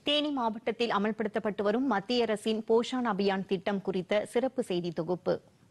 தேனி மாவட்டத்தில் அமல்படுத்தப்பட்டு வரும் மத்திய அரசின் போஷான் அபியான் திட்டம் குறித்த சிறப்பு செய்தி தொகுப்பு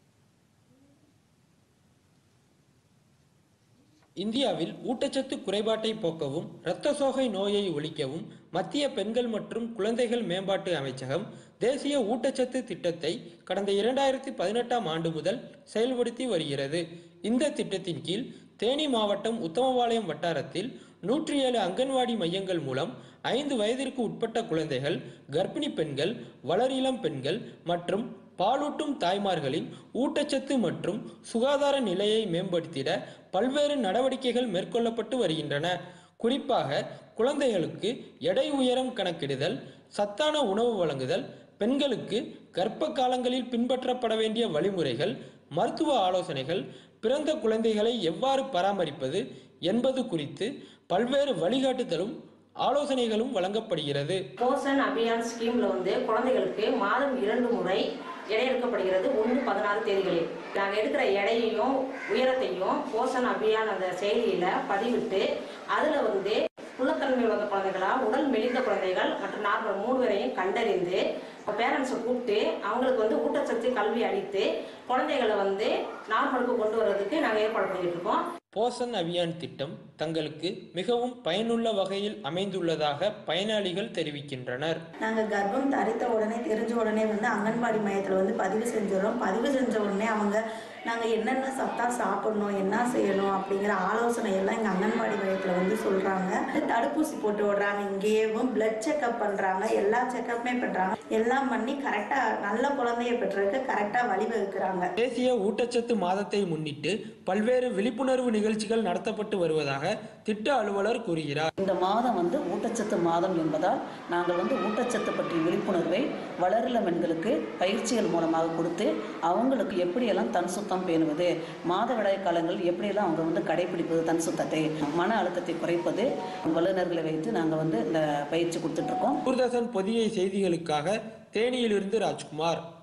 இந்தியாவில் ஊட்டச்சத்து குறைபாட்டை போக்கவும் இரத்த சோகை நோயை ஒழிக்கவும் மத்திய பெண்கள் மற்றும் குழந்தைகள் மேம்பாட்டு அமைச்சகம் தேசிய ஊட்டச்சத்து திட்டத்தை கடந்த இரண்டாயிரத்தி பதினெட்டாம் ஆண்டு முதல் செயல்படுத்தி வருகிறது இந்த திட்டத்தின் கீழ் தேனி மாவட்டம் உத்தமபாளையம் வட்டாரத்தில் நூற்றி ஏழு அங்கன்வாடி மையங்கள் மூலம் ஐந்து வயதிற்கு உட்பட்ட குழந்தைகள் கர்ப்பிணி பெண்கள் வளரிளம் பெண்கள் மற்றும் பாலூட்டும் தாய்மார்களின் ஊட்டச்சத்து மற்றும் சுகாதார நிலையை மேம்படுத்திட பல்வேறு நடவடிக்கைகள் மேற்கொள்ளப்பட்டு வருகின்றன குறிப்பாக குழந்தைகளுக்கு எடை உயரம் கணக்கிடுதல் சத்தான உணவு வழங்குதல் பெண்களுக்கு கர்ப்ப காலங்களில் பின்பற்றப்பட வேண்டிய வழிமுறைகள் மருத்துவ ஆலோசனைகள் பிறந்த குழந்தைகளை எவ்வாறு பராமரிப்பது என்பது குறித்து பல்வேறு வழிகாட்டுதலும் ஆலோசனைகளும் வழங்கப்படுகிறது போஷன் அபியான் ஸ்கீம்ல வந்து குழந்தைகளுக்கு மாதம் இரண்டு முறை எடை எடுக்கப்படுகிறது ஒன்று பதினாறு தேதிகளில் நாங்கள் எடுக்கிற எடையையும் உயரத்தையும் போஷன் அபியான் அந்த செயலியில பதிவிட்டு அதில் வந்து புள்ளத்தன்மை உள்ள குழந்தைகளா உடல் மெலிந்த குழந்தைகள் மற்றும் நார்மல் மூணு பேரையும் கண்டறிந்து பேரண்ட்ஸை கூப்பிட்டு அவங்களுக்கு வந்து ஊட்டச்சத்து கல்வி அளித்து குழந்தைகளை வந்து நார்மலுக்கு கொண்டு வர்றதுக்கு நாங்கள் ஏற்பாடு பண்ணிட்டு இருக்கோம் போஷன் அபியான் திட்டம் தங்களுக்கு மிகவும் பயனுள்ள வகையில் அமைந்துள்ளதாக பயனாளிகள் தெரிவிக்கின்றனர் நாங்கள் கர்ப்பம் தரித்த உடனே தெரிஞ்ச உடனே வந்து அங்கன்வாடி மையத்தில் வந்து பதிவு செஞ்சிடறோம் பதிவு செஞ்ச உடனே அவங்க நாங்கள் என்னென்ன சத்தா சாப்பிடணும் என்ன செய்யணும் அப்படிங்கிற ஆலோசனை எல்லாம் எங்கள் அங்கன்வாடி மையத்தில் வந்து சொல்கிறாங்க தடுப்பூசி போட்டு விடுறாங்க இங்கேயும் பிளட் செக்அப் பண்ணுறாங்க எல்லா செக்கப்புமே பண்ணுறாங்க எல்லாம் பண்ணி கரெக்டாக நல்ல குழந்தைய பெற்றதுக்கு கரெக்டாக வழிவகுக்கிறாங்க தேசிய ஊட்டச்சத்து மாதத்தை முன்னிட்டு பல்வேறு விழிப்புணர்வு நிகழ்ச்சிகள் நடத்தப்பட்டு வருவதாக திட்ட அலுவலர் கூறுகிறார் இந்த மாதம் வந்து ஊட்டச்சத்து மாதம் என்பதால் நாங்கள் வந்து ஊட்டச்சத்து பற்றிய விழிப்புணர்வை வளரிள பெண்களுக்கு பயிற்சிகள் மூலமாக கொடுத்து அவங்களுக்கு எப்படியெல்லாம் தன் சுத்தம் பேணுவது மாதவிடாய் காலங்களில் எப்படியெல்லாம் அவங்க வந்து கடைபிடிப்பது தன் சுத்தத்தை மன அழுத்தத்தை குறைப்பது வல்லுநர்களை வைத்து நாங்கள் வந்து இந்த பயிற்சி கொடுத்துட்ருக்கோம் தூர்தர்ஷன் பொதிகை செய்திகளுக்காக தேனியிலிருந்து ராஜ்குமார்